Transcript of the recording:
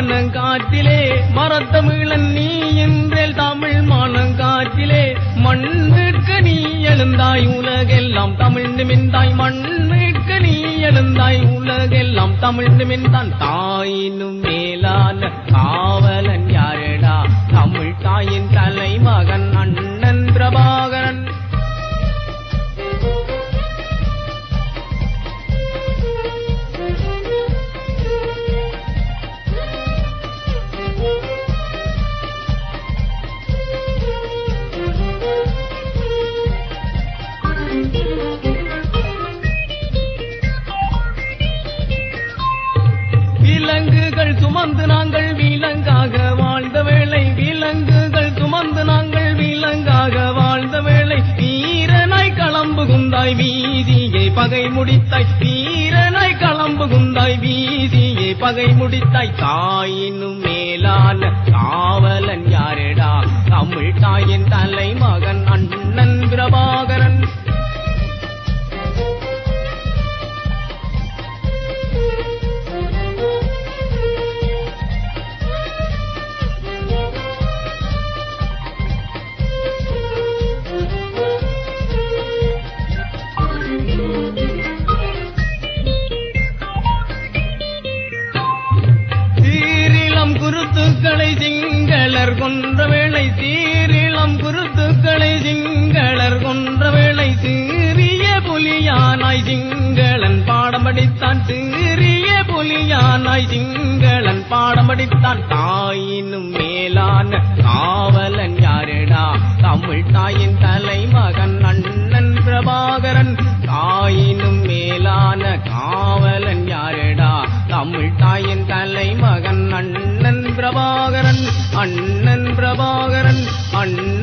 மானங்காட்டிலே மரத்தமிழன் நீ என்றேல் தமிழ் மானங்காட்டிலே மண்ணுக்கு நீ எழுந்தாய் உலகெல்லாம் தமிழ் நிமிந்தாய் மண்ணுக்கு நீ எழுந்தாய் உலகெல்லாம் தமிழ் நிமிந்தான் தாயினும் மேலான காவலன் யாரடா தமிழ் தாயின் தலைமகன் அண்ணன் பிரபாகரன் விலங்குகள் சுமந்து நாங்கள் விலங்காக வாழ்ந்த வேளை விலங்குகள் சுமந்து நாங்கள் விலங்காக வாழ்ந்த வேளை வீரனாய் களம்பு குந்தாய் வீதியை பகை முடித்தாய் வீரனாய் களம்பு குந்தாய் வீதியை பகை முடித்தாய் தாயினும் மேலான காவலன் யாரடா தமிழ் தாயின் தலைமகன் அண்ணன் பிரபாகரன் சீரிளம் குருத்துக்களை சிங்களர் கொன்ற வேளை சீரிளம் குருத்துக்களை சிங்களர் கொன்ற வேளை சீரிய புலியானாய் சிங்களன் பாடம் படித்தான் சீரிய புலியானாய் சிங்களன் பாடம் படித்தான் தாயினும் மேலான காவலன் யாரடா தமிழ் தாயின் தலைமகன் அண்ணன் பிரபாகரன் தாயினும் மேலான காவலன் யாரடா தமிழ் தாயின் தலைமகன் அண்ணன் பிரபாகரன் அண்ணன் பிரபாகரன் அண்ணன்